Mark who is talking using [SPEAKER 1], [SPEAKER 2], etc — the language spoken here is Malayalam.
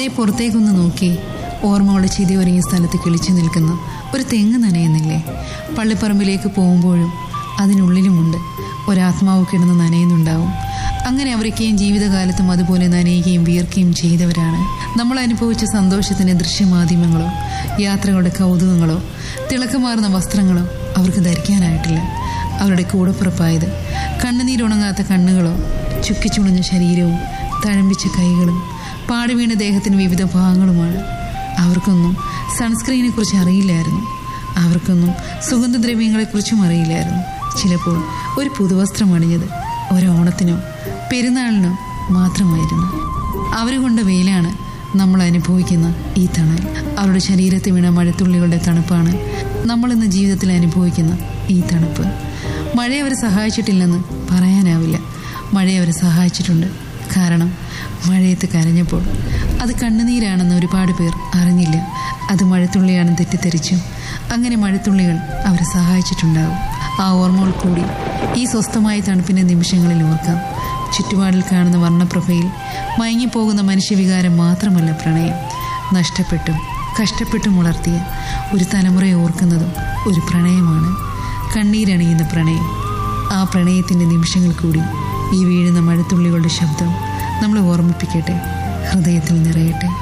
[SPEAKER 1] ദേ പുറത്തേക്കൊന്ന് നോക്കി ഓർമ്മകളുടെ ചിതിയൊരുങ്ങിയ സ്ഥലത്ത് കിളിച്ചു നിൽക്കുന്ന ഒരു തെങ്ങ് നനയുന്നില്ലേ പള്ളിപ്പറമ്പിലേക്ക് പോകുമ്പോഴും അതിനുള്ളിലുമുണ്ട് ഒരാത്മാവ് കിടന്ന് നനയുന്നുണ്ടാവും അങ്ങനെ അവരൊക്കെയും ജീവിതകാലത്തും അതുപോലെ നനയുകയും വിയർക്കുകയും ചെയ്തവരാണ് നമ്മൾ അനുഭവിച്ച സന്തോഷത്തിന്റെ ദൃശ്യമാധ്യമങ്ങളോ യാത്രകളുടെ കൗതുകങ്ങളോ തിളക്കമാർന്ന വസ്ത്രങ്ങളോ അവർക്ക് ധരിക്കാനായിട്ടില്ല അവരുടെ കൂടപ്പുറപ്പായത് കണ്ണുനീരുണങ്ങാത്ത കണ്ണുകളോ ചുക്കിച്ചുണഞ്ഞ ശരീരവും തഴമ്പിച്ച കൈകളും പാടുവീണ ദേഹത്തിന് വിവിധ ഭാഗങ്ങളുമാണ് അവർക്കൊന്നും സൺസ്ക്രീനെ കുറിച്ച് അറിയില്ലായിരുന്നു അവർക്കൊന്നും സുഗന്ധദ്രവ്യങ്ങളെക്കുറിച്ചും അറിയില്ലായിരുന്നു ചിലപ്പോൾ ഒരു പുതുവസ്ത്രം അണിഞ്ഞത് ഒരോണത്തിനോ പെരുന്നാളിനോ മാത്രമായിരുന്നു അവർ കൊണ്ട വെയിലാണ് നമ്മൾ അനുഭവിക്കുന്ന ഈ തണൽ അവരുടെ ശരീരത്തിൽ വീണ മഴത്തുള്ളികളുടെ തണുപ്പാണ് നമ്മൾ ഇന്ന് ജീവിതത്തിൽ അനുഭവിക്കുന്ന ഈ തണുപ്പ് മഴയെ അവരെ സഹായിച്ചിട്ടില്ലെന്ന് പറയാനാവില്ല മഴയെ അവരെ സഹായിച്ചിട്ടുണ്ട് കാരണം മഴയത്ത് കരഞ്ഞപ്പോൾ അത് കണ്ണുനീരാണെന്ന് ഒരുപാട് പേർ അറിഞ്ഞില്ല അത് മഴത്തുള്ളിയാണെന്ന് തെറ്റിദ്ധരിച്ചു അങ്ങനെ മഴത്തുള്ളികൾ അവരെ സഹായിച്ചിട്ടുണ്ടാവും ആ ഓർമ്മകൾ കൂടി ഈ സ്വസ്ഥമായ തണുപ്പിന്റെ നിമിഷങ്ങളിൽ ഓർക്കാം ചുറ്റുപാടിൽ കാണുന്ന വർണ്ണപ്രഭയിൽ മയങ്ങിപ്പോകുന്ന മനുഷ്യവികാരം മാത്രമല്ല പ്രണയം നഷ്ടപ്പെട്ടും കഷ്ടപ്പെട്ടും വളർത്തിയ ഒരു തലമുറയെ ഓർക്കുന്നതും ഒരു പ്രണയമാണ് കണ്ണീരണിയുന്ന പ്രണയം ആ പ്രണയത്തിന്റെ നിമിഷങ്ങൾ കൂടി ഈ വീഴുന്ന മഴത്തുള്ളികളുടെ ശബ്ദം നമ്മളെ ഓർമ്മിപ്പിക്കട്ടെ ഹൃദയത്തിൽ നിറയട്ടെ